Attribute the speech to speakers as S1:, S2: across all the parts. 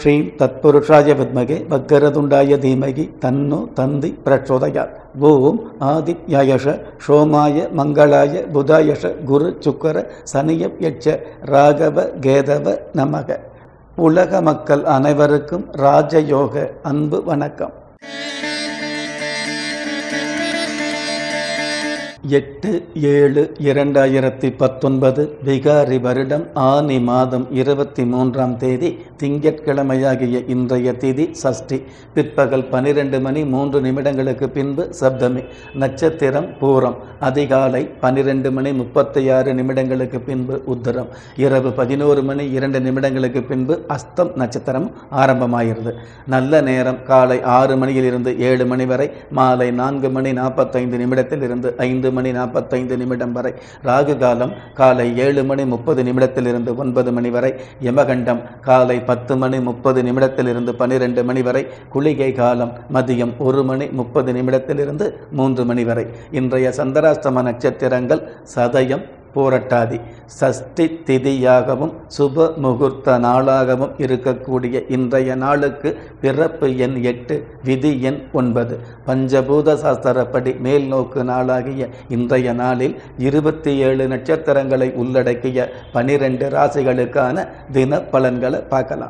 S1: ஸ்ரீம் தத்புருஷாய வித்மகே வக்கரதுண்டாய தீமகி தன்னோ தந்தி பிரச்சோதயாத் ஓம் ஆதித்யாயஷ சோமாய மங்களாய புதாயஷ குரு சுக்கர சனியப் யட்ச ராகவ கேதவ நமக உலக மக்கள் அனைவருக்கும் ராஜயோக அன்பு வணக்கம் எட்டு ஏழு இரண்டாயிரத்தி பத்தொன்பது விகாரி வருடம் ஆனி மாதம் இருபத்தி மூன்றாம் தேதி திங்கட்கிழமையாகிய இன்றைய திதி சஷ்டி பிற்பகல் பனிரெண்டு மணி மூன்று நிமிடங்களுக்கு பின்பு சப்தமி நட்சத்திரம் பூரம் அதிகாலை பனிரெண்டு மணி முப்பத்தி ஆறு நிமிடங்களுக்கு பின்பு உத்தரம் இரவு பதினோரு மணி இரண்டு நிமிடங்களுக்கு பின்பு அஸ்தம் நட்சத்திரம் ஆரம்பமாகிறது நல்ல நேரம் காலை ஆறு மணியிலிருந்து ஏழு மணி வரை மாலை நான்கு மணி நாற்பத்தைந்து நிமிடத்தில் இருந்து ஐந்து மணி நாற்பத்தைந்து நிமிடம் வரை ராகு காலம் காலை ஏழு மணி முப்பது நிமிடத்திலிருந்து ஒன்பது மணி வரை யமகண்டம் காலை பத்து மணி முப்பது நிமிடத்திலிருந்து பனிரெண்டு மணி வரை குளிகை காலம் மதியம் ஒரு மணி முப்பது நிமிடத்திலிருந்து மூன்று மணி வரை இன்றைய சந்திராஷ்டம நட்சத்திரங்கள் சதயம் பூரட்டாதி சஷ்டி திதியாகவும் சுப முகூர்த்த நாளாகவும் இருக்கக்கூடிய இன்றைய நாளுக்கு பிறப்பு எண் எட்டு விதி எண் ஒன்பது பஞ்சபூத சாஸ்திரப்படி மேல் நோக்கு நாளாகிய இன்றைய நாளில் இருபத்தி ஏழு நட்சத்திரங்களை உள்ளடக்கிய பனிரெண்டு ராசிகளுக்கான தின பலன்களை பார்க்கலாம்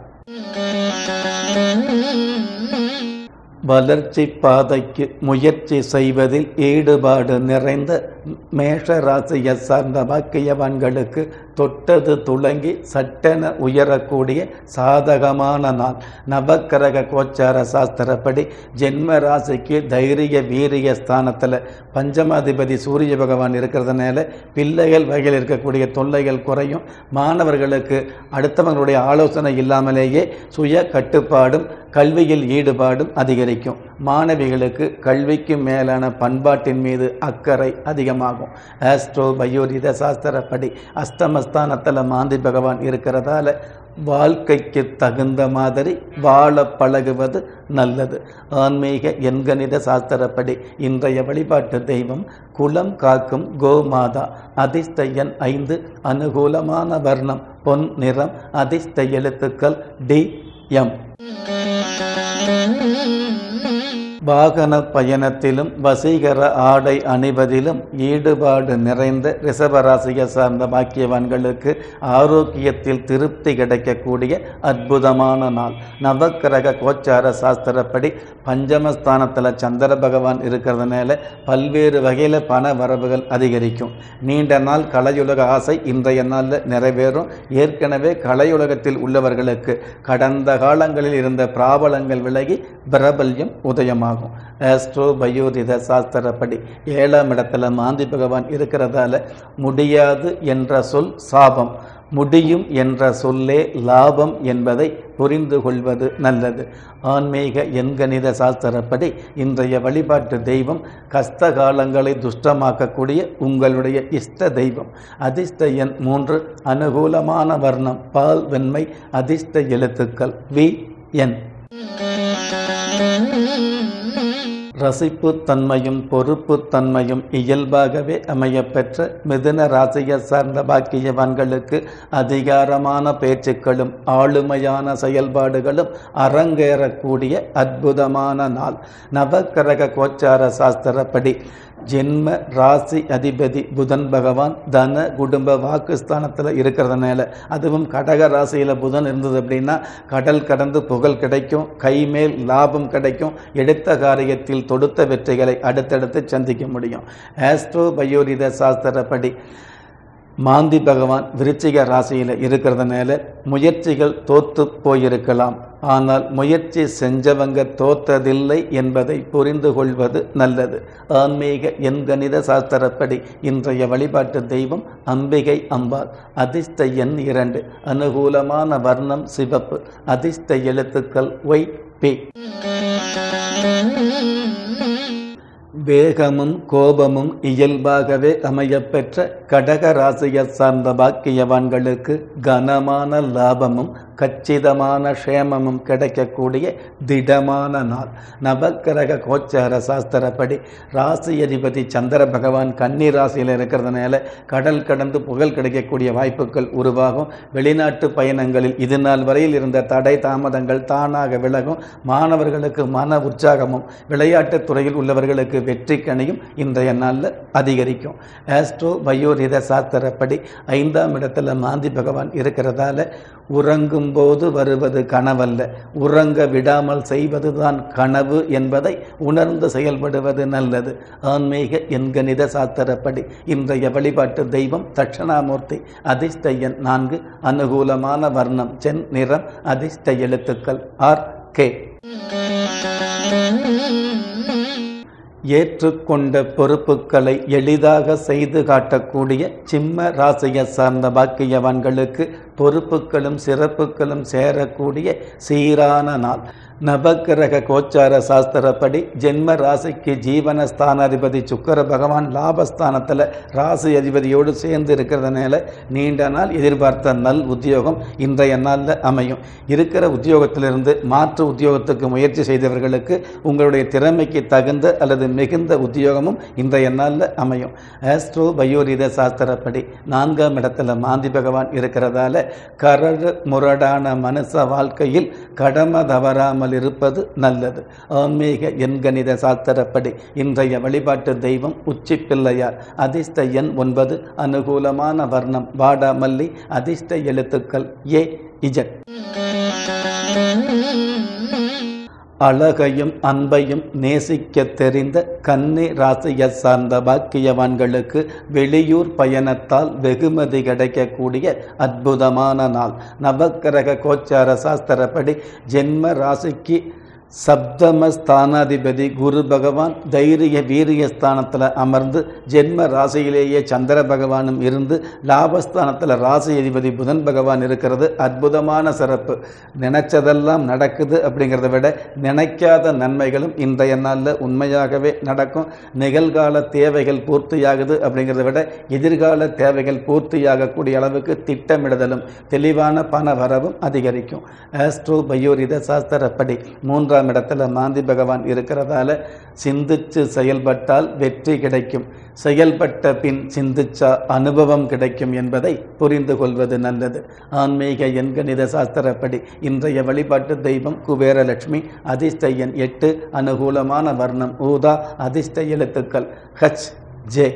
S1: வளர்ச்சி பாதைக்கு முயற்சி செய்வதில் ஈடுபாடு நிறைந்த மேஷ ராசியை சார்ந்த வாக்கியவான்களுக்கு தொட்டது துளங்கி சட்டென உயரக்கூடிய சாதகமான நாள் நவக்கிரக கோச்சார சாஸ்திரப்படி ஜென்ம ராசிக்கு தைரிய வீரிய ஸ்தானத்தில் பஞ்சமாதிபதி சூரிய பகவான் இருக்கிறதுனால பிள்ளைகள் வகையில் இருக்கக்கூடிய தொல்லைகள் குறையும் மாணவர்களுக்கு அடுத்தவங்களுடைய ஆலோசனை இல்லாமலேயே சுய கட்டுப்பாடும் கல்வியில் ஈடுபாடும் அதிகரிக்கும் மாணவிகளுக்கு கல்விக்கு மேலான பண்பாட்டின் மீது அக்கறை அதிகமாகும் ஆஸ்ட்ரோ பயோரித சாஸ்திரப்படி அஸ்தமஸ்தானத்தில் மாந்தி பகவான் இருக்கிறதால வாழ்க்கைக்கு தகுந்த மாதிரி வாழ பழகுவது நல்லது ஆன்மீக எண்கணித சாஸ்திரப்படி இன்றைய வழிபாட்டு தெய்வம் குலம் காக்கும் கோமாதா அதிர்ஷ்ட எண் ஐந்து அனுகூலமான வர்ணம் பொன் நிறம் அதிர்ஷ்ட எழுத்துக்கள் டி எம் வாகன பயணத்திலும் வசீகர ஆடை அணிவதிலும் ஈடுபாடு நிறைந்த ரிஷபராசியை சார்ந்த பாக்கியவான்களுக்கு ஆரோக்கியத்தில் திருப்தி கிடைக்கக்கூடிய அற்புதமான நாள் நவக்கிரக கோச்சார சாஸ்திரப்படி பஞ்சமஸ்தானத்தில் சந்திர பகவான் இருக்கிறதுனால பல்வேறு வகையில் பண வரவுகள் அதிகரிக்கும் நீண்ட நாள் கலையுலக ஆசை இன்றைய நாளில் நிறைவேறும் ஏற்கனவே கலையுலகத்தில் உள்ளவர்களுக்கு கடந்த காலங்களில் இருந்த பிராபலங்கள் விலகி பிரபல்யம் உதயமாகும் ஆஸ்ட்ரோ பயோரித சாஸ்திரப்படி ஏழாம் இடத்துல மாந்தி பகவான் இருக்கிறதால முடியாது என்ற சொல் சாபம் முடியும் என்ற சொல்லே லாபம் என்பதை புரிந்து கொள்வது நல்லது ஆன்மீக எண்கணித சாஸ்திரப்படி இன்றைய வழிபாட்டு தெய்வம் கஷ்ட காலங்களை துஷ்டமாக்கக்கூடிய உங்களுடைய இஷ்ட தெய்வம் அதிர்ஷ்ட எண் மூன்று அனுகூலமான வர்ணம் பால் வெண்மை அதிர்ஷ்ட எழுத்துக்கள் வி என் ரசிப்பு தன்மையும் பொறுப்பு தன்மையும் இயல்பாகவே அமையப்பெற்ற மிதுன ராசியை சார்ந்த பாக்கியவான்களுக்கு அதிகாரமான பேச்சுக்களும் ஆளுமையான செயல்பாடுகளும் அரங்கேறக்கூடிய அற்புதமான நாள் நவக்கிரக கோச்சார சாஸ்திரப்படி ஜென்ம ராசி அதிபதி புதன் பகவான் தன குடும்ப வாக்குஸ்தானத்தில் இருக்கிறதுனால அதுவும் கடக ராசியில் புதன் இருந்தது அப்படின்னா கடல் கடந்து புகழ் கிடைக்கும் கைமேல் லாபம் கிடைக்கும் எடுத்த காரியத்தில் தொடுத்த வெற்றிகளை அடுத்தடுத்து சந்திக்க முடியும் ஆஸ்ட்ரோ பயோரித சாஸ்திரப்படி மாந்தி பகவான் விருச்சிக ராசியில் இருக்கிறதுனால முயற்சிகள் தோத்து போயிருக்கலாம் ஆனால் முயற்சி செஞ்சவங்க தோத்ததில்லை என்பதை புரிந்து கொள்வது நல்லது ஆன்மீக எண்கணித சாஸ்திரப்படி இன்றைய வழிபாட்டு தெய்வம் அம்பிகை அம்பாள் அதிர்ஷ்ட எண் இரண்டு அனுகூலமான வர்ணம் சிவப்பு அதிர்ஷ்ட எழுத்துக்கள் ஒய் பி வேகமும் கோபமும் இயல்பாகவே அமையப்பெற்ற கடக ராசியை சார்ந்த பாக்கியவான்களுக்கு கனமான லாபமும் கச்சிதமான க்ஷேமமும் கிடைக்கக்கூடிய திடமான நாள் நவக்கிரக கோச்சார சாஸ்திரப்படி ராசி அதிபதி சந்திர பகவான் கன்னி ராசியில் இருக்கிறதுனால கடல் கடந்து புகழ் கிடைக்கக்கூடிய வாய்ப்புகள் உருவாகும் வெளிநாட்டு பயணங்களில் இது நாள் வரையில் இருந்த தடை தாமதங்கள் தானாக விலகும் மாணவர்களுக்கு மன உற்சாகமும் விளையாட்டுத் துறையில் உள்ளவர்களுக்கு வெற்றி கனியும் இன்றைய நாளில் அதிகரிக்கும் ஆஸ்ட்ரோ பயோரித சாஸ்திரப்படி ஐந்தாம் இடத்துல மாந்தி பகவான் இருக்கிறதால உறங்கும் போது வருவது கனவல்ல உறங்க விடாமல் செய்வதுதான் கனவு என்பதை உணர்ந்து செயல்படுவது நல்லது ஆன்மீக எண்கணித சாஸ்திரப்படி இன்றைய வழிபாட்டு தெய்வம் தட்சணாமூர்த்தி அதிர்ஷ்ட எண் நான்கு அனுகூலமான வர்ணம் சென் நிறம் அதிர்ஷ்ட எழுத்துக்கள் ஆர் கே ஏற்றுக்கொண்ட பொறுப்புகளை எளிதாக செய்து காட்டக்கூடிய சிம்ம ராசியை சார்ந்த பாக்கியவான்களுக்கு பொறுப்புகளும் சிறப்புகளும் சேரக்கூடிய சீரான நாள் நவக்கிரக கோச்சார சாஸ்திரப்படி ஜென்ம ராசிக்கு ஜீவன ஸ்தானாதிபதி சுக்கர பகவான் லாபஸ்தானத்தில் ராசி அதிபதியோடு சேர்ந்து இருக்கிறதுனால நீண்ட நாள் எதிர்பார்த்த நல் உத்தியோகம் இன்றைய நாளில் அமையும் இருக்கிற உத்தியோகத்திலிருந்து மாற்று உத்தியோகத்துக்கு முயற்சி செய்தவர்களுக்கு உங்களுடைய திறமைக்கு தகுந்த அல்லது மிகுந்த உத்தியோகமும் இன்றைய நாளில் அமையும் ஆஸ்ட்ரோ பயோரித சாஸ்திரப்படி நான்காம் இடத்துல மாந்தி பகவான் இருக்கிறதால கரடு முரடான மனுஷ வாழ்க்கையில் கடமை தவறாமல் இருப்பது நல்லது ஆன்மீக எண்கணித சாஸ்திரப்படி இன்றைய வழிபாட்டு தெய்வம் உச்சி பிள்ளையார் அதிர்ஷ்ட எண் ஒன்பது அனுகூலமான வர்ணம் வாடாமல்லி அதிர்ஷ்ட எழுத்துக்கள் ஏ இஜட் அழகையும் அன்பையும் நேசிக்க தெரிந்த கன்னி ராசியை சார்ந்த பாக்கியவான்களுக்கு வெளியூர் பயணத்தால் வெகுமதி கிடைக்கக்கூடிய அற்புதமான நாள் நவக்கிரக கோச்சார சாஸ்திரப்படி ஜென்ம ராசிக்கு சப்தம ஸ்தானாதிபதி குரு பகவான் தைரிய வீரிய ஸ்தானத்தில் அமர்ந்து ஜென்ம ராசியிலேயே சந்திர பகவானும் இருந்து லாபஸ்தானத்தில் ராசி அதிபதி புதன் பகவான் இருக்கிறது அற்புதமான சிறப்பு நினைச்சதெல்லாம் நடக்குது அப்படிங்கிறத விட நினைக்காத நன்மைகளும் இன்றைய நாளில் உண்மையாகவே நடக்கும் நிகழ்கால தேவைகள் பூர்த்தியாகுது அப்படிங்கிறத விட எதிர்கால தேவைகள் பூர்த்தியாகக்கூடிய அளவுக்கு திட்டமிடுதலும் தெளிவான பண வரவும் அதிகரிக்கும் ஆஸ்ட்ரோ பயோரித சாஸ்திரப்படி மூன்றாம் இடத்துல மாந்தி பகவான் இருக்கிறதால சிந்திச்சு செயல்பட்டால் வெற்றி கிடைக்கும் செயல்பட்ட பின் சிந்திச்சா அனுபவம் கிடைக்கும் என்பதை புரிந்து கொள்வது நல்லது ஆன்மீக எண்கணித சாஸ்திரப்படி இன்றைய வழிபாட்டு தெய்வம் குபேரலட்சுமி அதிர்ஷ்ட எண் எட்டு அனுகூலமான வர்ணம் ஊதா அதிர்ஷ்ட எழுத்துக்கள் ஹச் ஜே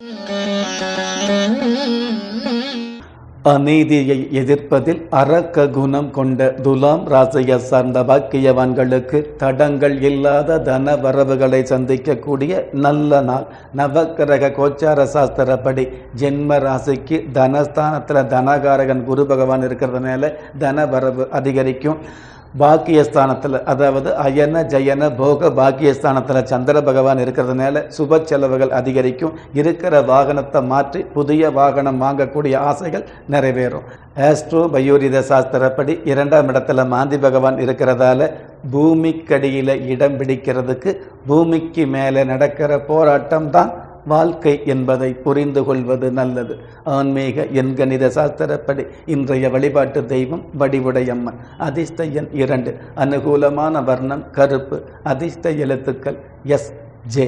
S1: அநீதியை எதிர்ப்பதில் அரக்க குணம் கொண்ட துலாம் ராசியை சார்ந்த பாக்கியவான்களுக்கு தடங்கள் இல்லாத தன வரவுகளை சந்திக்கக்கூடிய நல்ல நாள் நவக்கிரக கோச்சார சாஸ்திரப்படி ஜென்ம ராசிக்கு தனஸ்தானத்தில் தனகாரகன் குரு பகவான் இருக்கிறதுனால தன வரவு அதிகரிக்கும் பாக்கியஸ்தானத்தில் அதாவது அயன ஜயன போக பாக்கியஸ்தானத்தில் சந்திர பகவான் இருக்கிறதுனால சுப செலவுகள் அதிகரிக்கும் இருக்கிற வாகனத்தை மாற்றி புதிய வாகனம் வாங்கக்கூடிய ஆசைகள் நிறைவேறும் ஆஸ்ட்ரோ பயோரித சாஸ்திரப்படி இரண்டாம் இடத்துல மாந்தி பகவான் இருக்கிறதால பூமிக்கடியில் இடம் பிடிக்கிறதுக்கு பூமிக்கு மேலே நடக்கிற போராட்டம் தான் வாழ்க்கை என்பதை புரிந்து கொள்வது நல்லது ஆன்மீக எண்கணித சாஸ்திரப்படி இன்றைய வழிபாட்டு தெய்வம் வடிவுடையம்மன் அதிர்ஷ்ட எண் இரண்டு அனுகூலமான வர்ணம் கருப்பு அதிர்ஷ்ட எழுத்துக்கள் எஸ் ஜே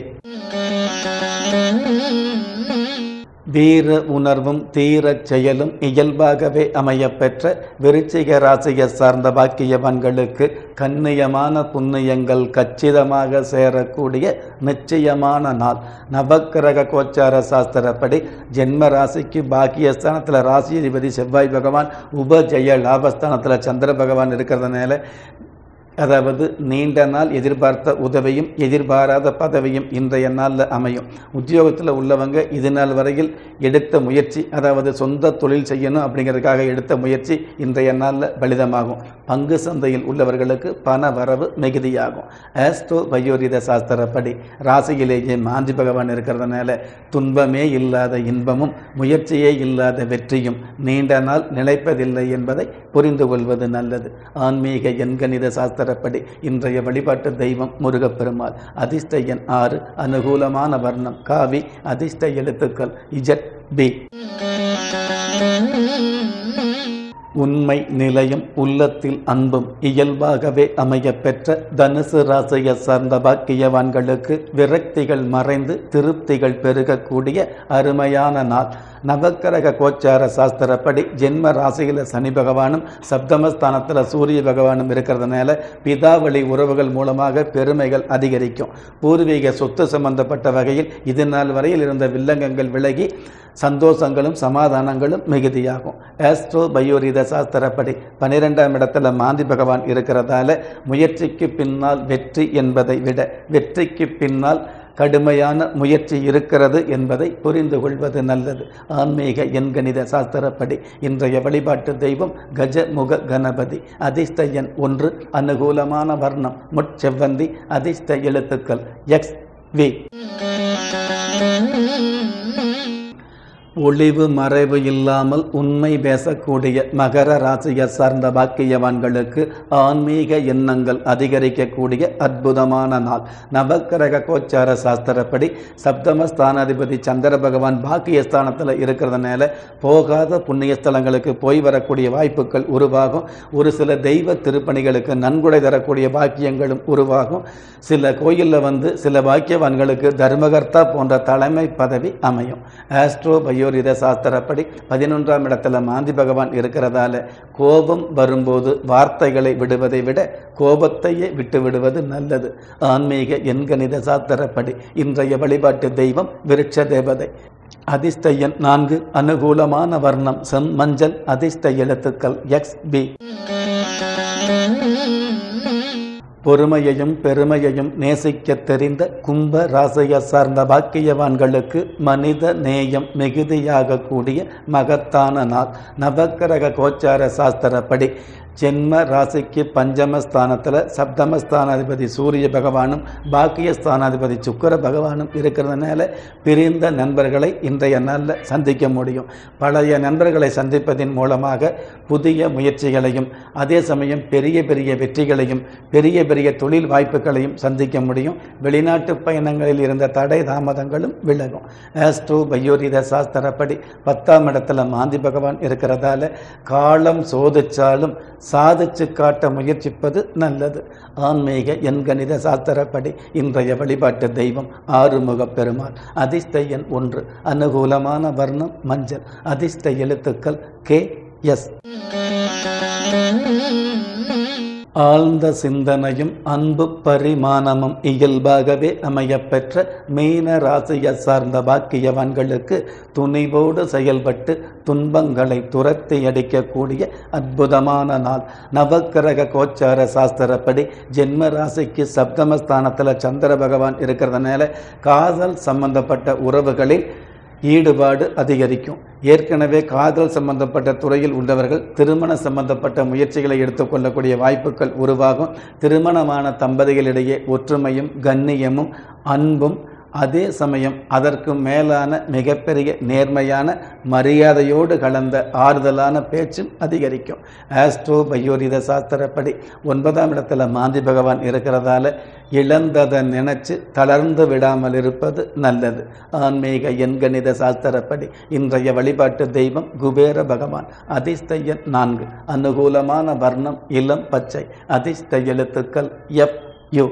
S1: வீர உணர்வும் தீரச் செயலும் இயல்பாகவே அமையப்பெற்ற விருச்சிக ராசியை சார்ந்த பாக்கியவான்களுக்கு கண்ணியமான புண்ணியங்கள் கச்சிதமாக சேரக்கூடிய நிச்சயமான நாள் நவக்கிரக கோச்சார சாஸ்திரப்படி ஜென்ம ராசிக்கு பாக்கியஸ்தானத்தில் ராசி அதிபதி செவ்வாய் பகவான் உபஜய லாபஸ்தானத்தில் சந்திர பகவான் இருக்கிறதுனால அதாவது நீண்ட நாள் எதிர்பார்த்த உதவியும் எதிர்பாராத பதவியும் இன்றைய நாளில் அமையும் உத்தியோகத்தில் உள்ளவங்க இது நாள் வரையில் எடுத்த முயற்சி அதாவது சொந்த தொழில் செய்யணும் அப்படிங்கிறதுக்காக எடுத்த முயற்சி இன்றைய நாளில் பலிதமாகும் பங்கு சந்தையில் உள்ளவர்களுக்கு பண வரவு மிகுதியாகும் ஆஸ்ட்ரோ பயோரித சாஸ்திரப்படி ராசியிலேயே மாந்தி பகவான் இருக்கிறதுனால துன்பமே இல்லாத இன்பமும் முயற்சியே இல்லாத வெற்றியும் நீண்ட நாள் நிலைப்பதில்லை என்பதை புரிந்து கொள்வது நல்லது ஆன்மீக எண்கணித சாஸ்திரப்படி இன்றைய வழிபாட்டு தெய்வம் முருகப்பெருமாள் அதிர்ஷ்ட எண் ஆறு அனுகூலமான வர்ணம் காவி அதிர்ஷ்ட எழுத்துக்கள் இஜட் பி உண்மை நிலையும் உள்ளத்தில் அன்பும் இயல்பாகவே அமையப் பெற்ற தனுசு ராசியை சார்ந்த பாக்கியவான்களுக்கு விரக்திகள் மறைந்து திருப்திகள் பெருகக்கூடிய அருமையான நாள் நவக்கிரக கோச்சார சாஸ்திரப்படி ஜென்ம ராசியில் சனி பகவானும் சப்தமஸ்தானத்தில் சூரிய பகவானும் இருக்கிறதுனால பிதாவளி உறவுகள் மூலமாக பெருமைகள் அதிகரிக்கும் பூர்வீக சொத்து சம்பந்தப்பட்ட வகையில் இது நாள் வரையில் இருந்த வில்லங்கங்கள் விலகி சந்தோஷங்களும் சமாதானங்களும் மிகுதியாகும் ஆஸ்ட்ரோ பயோரித சாஸ்திரப்படி பனிரெண்டாம் இடத்துல மாந்தி பகவான் இருக்கிறதால முயற்சிக்கு பின்னால் வெற்றி என்பதை விட வெற்றிக்கு பின்னால் கடுமையான முயற்சி இருக்கிறது என்பதை புரிந்து கொள்வது நல்லது ஆன்மீக எண்கணித சாஸ்திரப்படி இன்றைய வழிபாட்டு தெய்வம் கஜமுக கணபதி அதிர்ஷ்ட எண் ஒன்று அனுகூலமான வர்ணம் முட்செவ்வந்தி அதிர்ஷ்ட எழுத்துக்கள் எக்ஸ் வி ஒளிவு மறைவு இல்லாமல் உண்மை பேசக்கூடிய மகர ராசியை சார்ந்த பாக்கியவான்களுக்கு ஆன்மீக எண்ணங்கள் அதிகரிக்கக்கூடிய அற்புதமான நாள் நவக்கிரக கோச்சார சாஸ்திரப்படி சப்தம ஸ்தானாதிபதி சந்திர பகவான் பாக்கியஸ்தானத்தில் இருக்கிறதுனால போகாத புண்ணிய ஸ்தலங்களுக்கு போய் வரக்கூடிய வாய்ப்புகள் உருவாகும் ஒரு சில தெய்வ திருப்பணிகளுக்கு நன்கொடை தரக்கூடிய பாக்கியங்களும் உருவாகும் சில கோயிலில் வந்து சில பாக்கியவான்களுக்கு தர்மகர்த்தா போன்ற தலைமை பதவி அமையும் ஆஸ்ட்ரோ பயோரித சாஸ்திரப்படி பதினொன்றாம் இடத்துல மாந்தி பகவான் இருக்கிறதால கோபம் வரும்போது வார்த்தைகளை விடுவதை விட கோபத்தையே விட்டு விடுவது நல்லது ஆன்மீக எண்கணித சாஸ்திரப்படி இன்றைய வழிபாட்டு தெய்வம் விருட்ச தேவதை அதிர்ஷ்ட எண் நான்கு அனுகூலமான வர்ணம் செம் மஞ்சள் அதிர்ஷ்ட எழுத்துக்கள் எக்ஸ் பி பொறுமையையும் பெருமையையும் நேசிக்கத் தெரிந்த கும்ப ராசியை சார்ந்த பாக்கியவான்களுக்கு மனித நேயம் மிகுதியாக கூடிய மகத்தான நாள் நவக்கிரக கோச்சார சாஸ்திரப்படி ஜென்ம ராசிக்கு பஞ்சமஸ்தானத்தில் சப்தமஸ்தானாதிபதி சூரிய பகவானும் பாக்கியஸ்தானாதிபதி சுக்கர பகவானும் இருக்கிறதுனால பிரிந்த நண்பர்களை இன்றைய நாளில் சந்திக்க முடியும் பழைய நண்பர்களை சந்திப்பதன் மூலமாக புதிய முயற்சிகளையும் அதே சமயம் பெரிய பெரிய வெற்றிகளையும் பெரிய பெரிய தொழில் வாய்ப்புகளையும் சந்திக்க முடியும் வெளிநாட்டு பயணங்களில் இருந்த தடை தாமதங்களும் விலகும் ஆஸ்ட்ரோ பயோரித சாஸ்திரப்படி பத்தாம் இடத்துல மாந்தி பகவான் இருக்கிறதால காலம் சோதிச்சாலும் சாதிச்சு காட்ட முயற்சிப்பது நல்லது ஆன்மீக எண்கணித சாஸ்திரப்படி இன்றைய வழிபாட்டு தெய்வம் ஆறுமுக பெருமாள் அதிர்ஷ்ட எண் ஒன்று அனுகூலமான வர்ணம் மஞ்சள் அதிர்ஷ்ட எழுத்துக்கள் கே எஸ் ஆழ்ந்த சிந்தனையும் அன்பு பரிமாணமும் இயல்பாகவே அமையப்பெற்ற மீன ராசியை சார்ந்த பாக்கியவான்களுக்கு துணிவோடு செயல்பட்டு துன்பங்களை துரத்தி அடிக்கக்கூடிய அற்புதமான நாள் நவக்கிரக கோச்சார சாஸ்திரப்படி ஜென்ம ராசிக்கு சப்தமஸ்தானத்தில் சந்திர பகவான் இருக்கிறதுனால காதல் சம்பந்தப்பட்ட உறவுகளில் ஈடுபாடு அதிகரிக்கும் ஏற்கனவே காதல் சம்பந்தப்பட்ட துறையில் உள்ளவர்கள் திருமண சம்பந்தப்பட்ட முயற்சிகளை எடுத்துக்கொள்ளக்கூடிய வாய்ப்புகள் உருவாகும் திருமணமான தம்பதிகளிடையே ஒற்றுமையும் கண்ணியமும் அன்பும் அதே சமயம் அதற்கு மேலான மிகப்பெரிய நேர்மையான மரியாதையோடு கலந்த ஆறுதலான பேச்சும் அதிகரிக்கும் ஆஸ்ட்ரோ பயோரித சாஸ்திரப்படி ஒன்பதாம் இடத்துல மாந்தி பகவான் இருக்கிறதால இழந்ததை நினைச்சு தளர்ந்து விடாமல் இருப்பது நல்லது ஆன்மீக எண்கணித சாஸ்திரப்படி இன்றைய வழிபாட்டு தெய்வம் குபேர பகவான் அதிர்ஷ்ட எண் நான்கு அனுகூலமான வர்ணம் இளம் பச்சை அதிர்ஷ்ட எழுத்துக்கள் எஃப் யு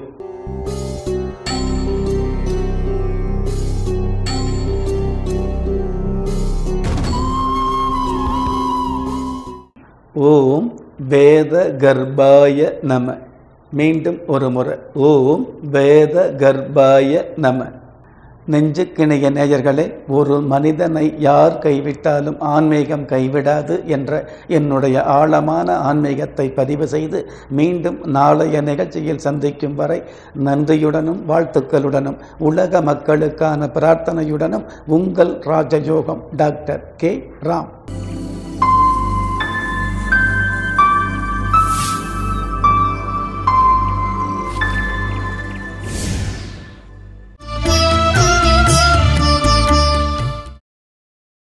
S1: ஓம் வேத கர்ப்பாய நம மீண்டும் ஒரு முறை ஓம் வேத கர்ப்பாய நம நெஞ்சுக்கிணைய நேயர்களே ஒரு மனிதனை யார் கைவிட்டாலும் ஆன்மீகம் கைவிடாது என்ற என்னுடைய ஆழமான ஆன்மீகத்தை பதிவு செய்து மீண்டும் நாளைய நிகழ்ச்சியில் சந்திக்கும் வரை நன்றியுடனும் வாழ்த்துக்களுடனும் உலக மக்களுக்கான பிரார்த்தனையுடனும் உங்கள் ராஜயோகம் டாக்டர் கே ராம்